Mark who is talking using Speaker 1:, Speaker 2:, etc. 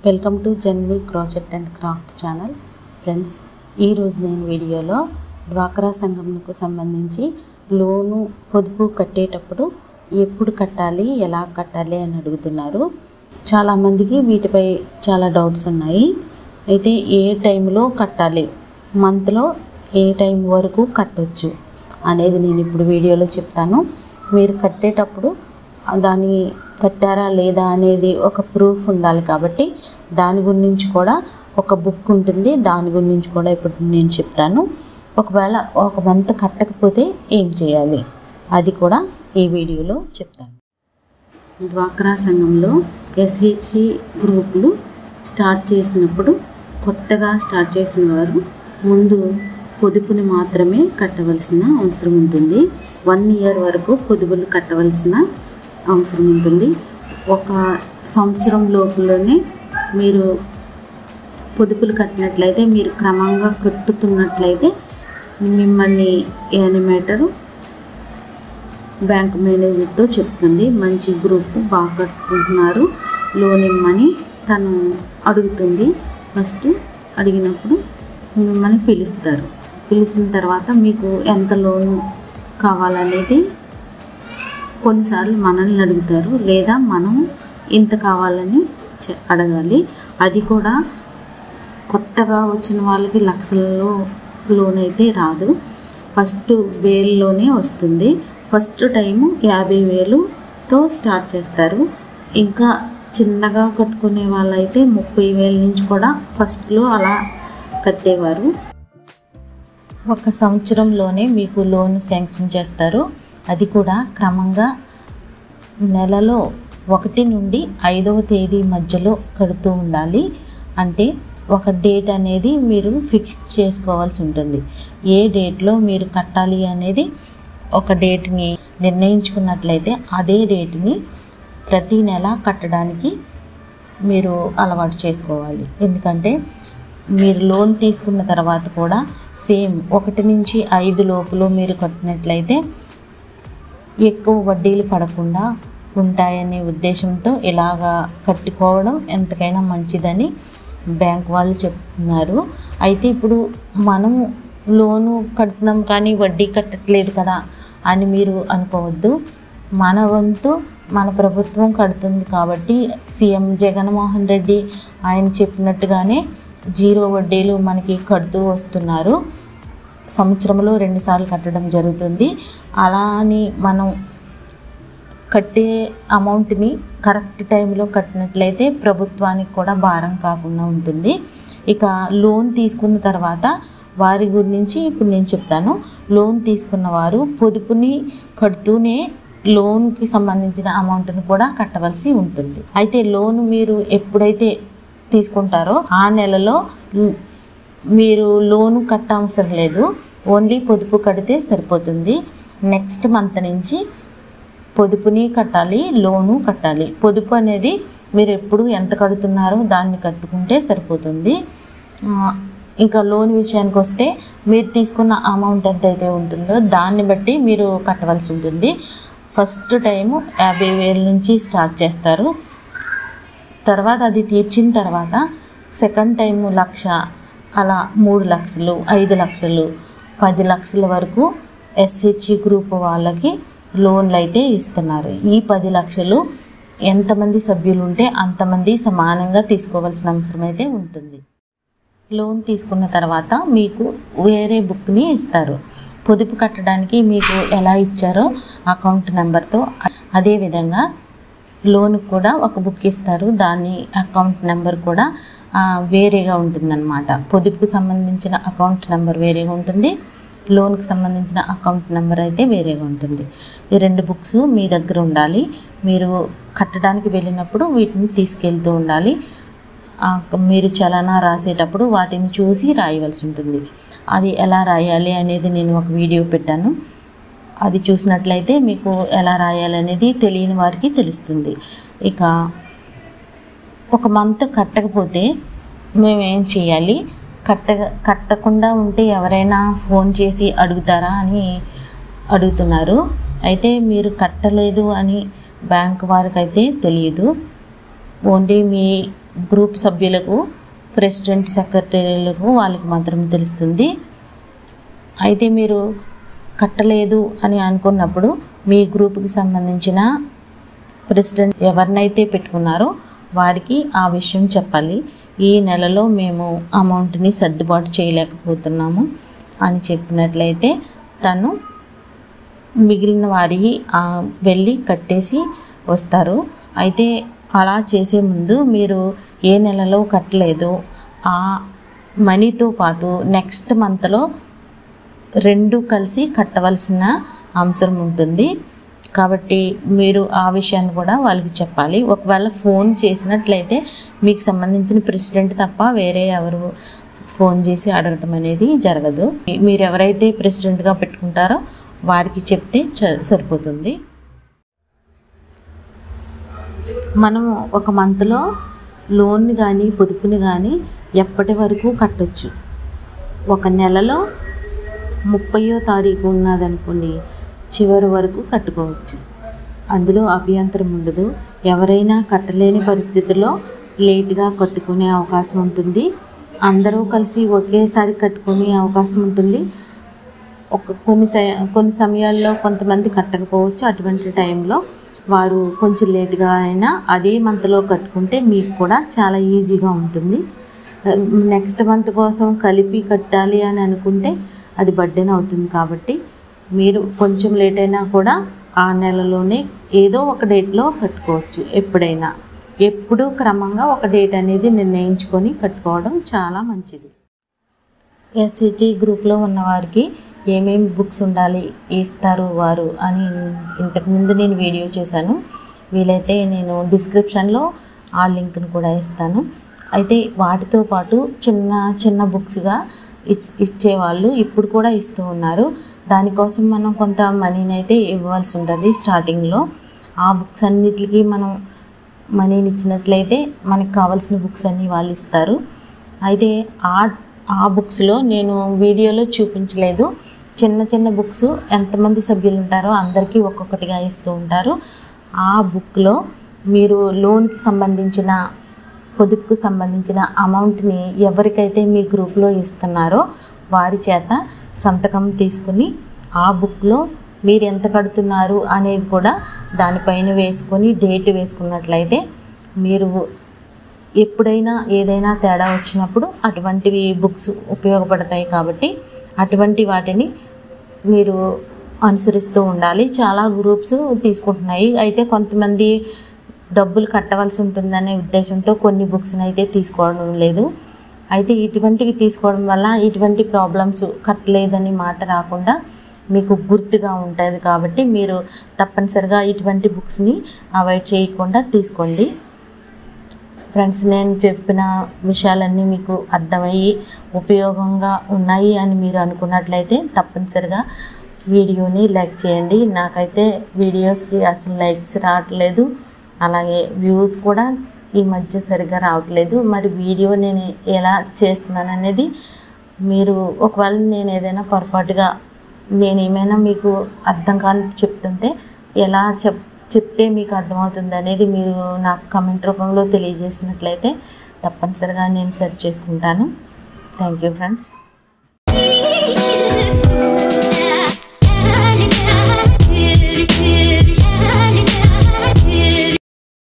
Speaker 1: welcome to journey crochet and crafts channel friends ఈరోజు నేను వీడియోలో డ్వాక్రా సంఘంకు సంబంధించి లోను పొదుపు కట్టేటప్పుడు ఎప్పుడు కట్టాలి ఎలా కట్టాలి అని అడుగుతున్నారు చాలామందికి వీటిపై చాలా డౌట్స్ ఉన్నాయి అయితే ఏ టైంలో కట్టాలి మంత్లో ఏ టైం వరకు కట్టొచ్చు అనేది నేను ఇప్పుడు వీడియోలో చెప్తాను మీరు కట్టేటప్పుడు దాన్ని కట్టారా లేదా అనేది ఒక ప్రూఫ్ ఉండాలి కాబట్టి దాని గురించి కూడా ఒక బుక్ ఉంటుంది దాని గురించి కూడా ఇప్పుడు నేను చెప్తాను ఒకవేళ ఒక మంత్ కట్టకపోతే ఏం చేయాలి అది కూడా ఈ వీడియోలో చెప్తాను డ్వాక్రా సంఘంలో ఎస్హెచ్సి గ్రూపులు స్టార్ట్ చేసినప్పుడు కొత్తగా స్టార్ట్ చేసిన వారు ముందు పొదుపుని మాత్రమే కట్టవలసిన అవసరం ఉంటుంది వన్ ఇయర్ వరకు పొదుపులు కట్టవలసిన అవసరం ఉంటుంది ఒక సంవత్సరం లోపులోనే మీరు పొదుపులు కట్టినట్లయితే మీరు క్రమంగా కట్టుతున్నట్లయితే మిమ్మల్ని యానిమేటరు బ్యాంక్ మేనేజర్తో చెప్తుంది మంచి గ్రూప్ బాగా కట్టుకుంటున్నారు లోన్ ఇమ్మని తను అడుగుతుంది ఫస్ట్ అడిగినప్పుడు మిమ్మల్ని పిలుస్తారు పిలిచిన తర్వాత మీకు ఎంత లోను కావాలనేది కొన్నిసార్లు మనల్ని అడుగుతారు లేదా మనం ఇంత కావాలని చె- అడగాలి అది కూడా కొత్తగా వచ్చిన వాళ్ళకి లక్షలలో లోన్ అయితే రాదు ఫస్ట్ వేల్లోనే వస్తుంది ఫస్ట్ టైము యాభై వేలుతో స్టార్ట్ చేస్తారు ఇంకా చిన్నగా కట్టుకునే వాళ్ళైతే ముప్పై వేల నుంచి కూడా ఫస్ట్లో అలా కట్టేవారు ఒక సంవత్సరంలోనే మీకు లోన్ శాంక్షన్ చేస్తారు అది కూడా క్రమంగా నెలలో ఒకటి నుండి ఐదవ తేదీ మధ్యలో కడుతూ ఉండాలి అంటే ఒక డేట్ అనేది మీరు ఫిక్స్ చేసుకోవాల్సి ఉంటుంది ఏ డేట్లో మీరు కట్టాలి అనేది ఒక డేట్ని నిర్ణయించుకున్నట్లయితే అదే డేట్ని ప్రతి నెల కట్టడానికి మీరు అలవాటు చేసుకోవాలి ఎందుకంటే మీరు లోన్ తీసుకున్న తర్వాత కూడా సేమ్ ఒకటి నుంచి ఐదు లోపులో మీరు కట్టినట్లయితే ఎక్కువ వడ్డీలు పడకుండా ఉంటాయనే ఉద్దేశంతో ఇలాగా కట్టుకోవడం ఎంతకైనా మంచిదని బ్యాంక్ వాళ్ళు చెప్తున్నారు అయితే ఇప్పుడు మనము లోను కడుతున్నాం కానీ వడ్డీ కట్టట్లేదు కదా అని మీరు అనుకోవద్దు మన వంతు మన ప్రభుత్వం కడుతుంది కాబట్టి సీఎం జగన్మోహన్ రెడ్డి ఆయన చెప్పినట్టుగానే జీరో వడ్డీలు మనకి కడుతూ వస్తున్నారు సంవత్సరంలో రెండుసార్లు కట్టడం జరుగుతుంది అలా అని మనం కట్టే అమౌంట్ని కరెక్ట్ టైంలో కట్టినట్లయితే ప్రభుత్వానికి కూడా భారం కాకుండా ఉంటుంది ఇక లోన్ తీసుకున్న తర్వాత వారి గురించి ఇప్పుడు నేను చెప్తాను లోన్ తీసుకున్న వారు పొదుపుని కడుతూనే లోన్కి సంబంధించిన అమౌంట్ని కూడా కట్టవలసి ఉంటుంది అయితే లోన్ మీరు ఎప్పుడైతే తీసుకుంటారో ఆ నెలలో ల్- మీరు లోను కట్టవసరం లేదు ఓన్లీ పొదుపు కడితే సరిపోతుంది నెక్స్ట్ మంత్ నుంచి పొదుపుని కట్టాలి లోను కట్టాలి పొదుపు అనేది మీరు ఎప్పుడు ఎంత కడుతున్నారో దాన్ని కట్టుకుంటే సరిపోతుంది ఆ, ఇంకా లోన్ విషయానికి వస్తే మీరు తీసుకున్న అమౌంట్ ఎంత అయితే ఉంటుందో దాన్ని బట్టి మీరు కట్టవలసి ఉంటుంది ఫస్ట్ టైము యాభై వేల నుంచి స్టార్ట్ చేస్తారు తర్వాత అది తీర్చిన తర్వాత సెకండ్ టైం లక్ష అలా మూడు లక్షలు ఐదు లక్షలు పది లక్షల వరకు ఎస్హెచ్ఈ గ్రూప్ వాళ్ళకి లోన్లు అయితే ఇస్తున్నారు ఈ పది లక్షలు ఎంతమంది సభ్యులు ఉంటే అంతమంది సమానంగా తీసుకోవాల్సిన అవసరం అయితే ఉంటుంది లోన్ తీసుకున్న తర్వాత మీకు వేరే బుక్ని ఇస్తారు పొదుపు కట్టడానికి మీకు ఎలా ఇచ్చారో అకౌంట్ నెంబర్తో అదేవిధంగా లోన్ కూడా ఒక బుక్ ఇస్తారు దాని అకౌంట్ నెంబర్ కూడా ఆ, వేరేగా ఉంటుందన్నమాట పొదుపుకి సంబంధించిన అకౌంట్ నెంబర్ వేరేగా ఉంటుంది లోన్కి సంబంధించిన అకౌంట్ నెంబర్ అయితే వేరేగా ఉంటుంది ఈ రెండు బుక్స్ మీ దగ్గర ఉండాలి మీరు కట్టడానికి వెళ్ళినప్పుడు వీటిని తీసుకెళ్తూ ఉండాలి ఆ, మీరు చలనా రాసేటప్పుడు వాటిని చూసి రాయవలసి ఉంటుంది అది ఎలా రాయాలి అనేది నేను ఒక వీడియో పెట్టాను అది చూసినట్లయితే మీకు ఎలా రాయాలి అనేది తెలియని వారికి తెలుస్తుంది ఇక ఒక మంత్ కట్టకపోతే మేము ఏం చేయాలి కట్ట కట్టకుండా ఉంటే ఎవరైనా ఫోన్ చేసి అడుగుతారా అని అడుగుతున్నారు అయితే మీరు కట్టలేదు అని బ్యాంక్ వారికి అయితే తెలియదు ఓన్లీ మీ గ్రూప్ సభ్యులకు ప్రెసిడెంట్ సెక్రటరీలకు వాళ్ళకి మాత్రం తెలుస్తుంది అయితే మీరు కట్టలేదు అని అనుకున్నప్పుడు మీ గ్రూప్కి సంబంధించిన ప్రెసిడెంట్ ఎవరినైతే పెట్టుకున్నారో వారికి ఆ విషయం చెప్పాలి ఈ నెలలో మేము అమౌంట్ని సర్దుబాటు చేయలేకపోతున్నాము అని చెప్పినట్లయితే తను మిగిలిన వారికి ఆ, వెళ్ళి కట్టేసి వస్తారు అయితే అలా చేసే ముందు మీరు ఏ నెలలో కట్టలేదు ఆ మనీతో పాటు నెక్స్ట్ మంత్లో రెండు కలిసి కట్టవలసిన అవసరం ఉంటుంది కాబట్టి మీరు ఆ విషయాన్ని కూడా వాళ్ళకి చెప్పాలి ఒకవేళ ఫోన్ చేసినట్లయితే మీకు సంబంధించిన ప్రెసిడెంట్ తప్ప వేరే ఎవరు ఫోన్ చేసి అడగటం అనేది జరగదు మీరు ఎవరైతే ప్రెసిడెంట్గా పెట్టుకుంటారో వారికి చెప్తే చ- సరిపోతుంది మనం ఒక మంత్లో లోన్ని కానీ పొదుపుని కానీ ఎప్పటి వరకు కట్టొచ్చు ఒక నెలలో ముప్పయో తారీఖు ఉన్నదనుకోండి చివరి వరకు కట్టుకోవచ్చు అందులో అభ్యంతరం ఉండదు ఎవరైనా కట్టలేని పరిస్థితిలో లేట్గా కట్టుకునే అవకాశం ఉంటుంది అందరూ కలిసి ఒకేసారి కట్టుకునే అవకాశం ఉంటుంది ఒక కొన్ని స- కొన్ని సమయాల్లో కొంతమంది కట్టకపోవచ్చు అటువంటి టైంలో వారు కొంచెం లేట్గా అయినా అదే మంత్లో కట్టుకుంటే మీకు కూడా చాలా ఈజీగా ఉంటుంది నెక్స్ట్ మంత్ కోసం కలిపి కట్టాలి అని అనుకుంటే అది బర్డెన్ అవుతుంది కాబట్టి మీరు కొంచెం లేట్ అయినా కూడా ఆ నెలలోనే ఏదో ఒక డేట్లో కట్టుకోవచ్చు ఎప్పుడైనా ఎప్పుడూ క్రమంగా ఒక డేట్ అనేది నిర్ణయించుకొని కట్టుకోవడం చాలా మంచిది ఎస్సిటి గ్రూప్లో ఉన్న వారికి ఏమేమి బుక్స్ ఉండాలి ఇస్తారు వారు అని ఇంతకుముందు నేను వీడియో చేశాను వీలైతే నేను డిస్క్రిప్షన్లో ఆ లింక్ను కూడా ఇస్తాను అయితే వాటితో పాటు చిన్న చిన్న బుక్స్గా ఇచ్ ఇచ్చేవాళ్ళు ఇప్పుడు కూడా ఇస్తూ ఉన్నారు దానికోసం మనం కొంత మనీని అయితే ఇవ్వాల్సి ఉంటుంది స్టార్టింగ్లో ఆ బుక్స్ అన్నిటికీ మనం మనీని ఇచ్చినట్లయితే మనకు కావాల్సిన బుక్స్ అన్నీ వాళ్ళు ఇస్తారు అయితే ఆ ఆ బుక్స్లో నేను వీడియోలో చూపించలేదు చిన్న చిన్న బుక్స్ ఎంతమంది సభ్యులు ఉంటారో అందరికీ ఒక్కొక్కటిగా ఇస్తూ ఉంటారు ఆ బుక్లో మీరు లోన్కి సంబంధించిన పొదుపుకు సంబంధించిన అమౌంట్ని ఎవరికైతే మీ గ్రూప్లో ఇస్తున్నారో వారి చేత సంతకం తీసుకుని ఆ బుక్లో మీరు ఎంత కడుతున్నారు అనేది కూడా దానిపైన వేసుకొని డేట్ వేసుకున్నట్లయితే మీరు ఎప్పుడైనా ఏదైనా తేడా వచ్చినప్పుడు అటువంటివి బుక్స్ ఉపయోగపడతాయి కాబట్టి అటువంటి వాటిని మీరు అనుసరిస్తూ ఉండాలి చాలా గ్రూప్స్ తీసుకుంటున్నాయి అయితే కొంతమంది డబ్బులు కట్టవలసి ఉంటుందనే ఉద్దేశంతో కొన్ని బుక్స్ని అయితే తీసుకోవడం లేదు అయితే ఇటువంటివి తీసుకోవడం వల్ల ఇటువంటి ప్రాబ్లమ్స్ కట్టలేదని మాట రాకుండా మీకు గుర్తుగా ఉంటుంది కాబట్టి మీరు తప్పనిసరిగా ఇటువంటి బుక్స్ని అవాయిడ్ చేయకుండా తీసుకోండి ఫ్రెండ్స్ నేను చెప్పిన విషయాలన్నీ మీకు అర్థమయ్యి ఉపయోగంగా ఉన్నాయి అని మీరు అనుకున్నట్లయితే తప్పనిసరిగా వీడియోని లైక్ చేయండి నాకైతే వీడియోస్కి అసలు లైక్స్ రావట్లేదు అలాగే వ్యూస్ కూడా ఈ మధ్య సరిగ్గా రావట్లేదు మరి వీడియో నేను ఎలా చేస్తున్నాను అనేది మీరు ఒకవేళ నేను ఏదైనా పొరపాటుగా నేను ఏమైనా మీకు అర్థం కాని చెప్తుంటే ఎలా చెప్ చెప్తే మీకు అర్థమవుతుంది అనేది మీరు నాకు కమెంట్ రూపంలో తెలియజేసినట్లయితే తప్పనిసరిగా నేను సరి చేసుకుంటాను థ్యాంక్ యూ ఫ్రెండ్స్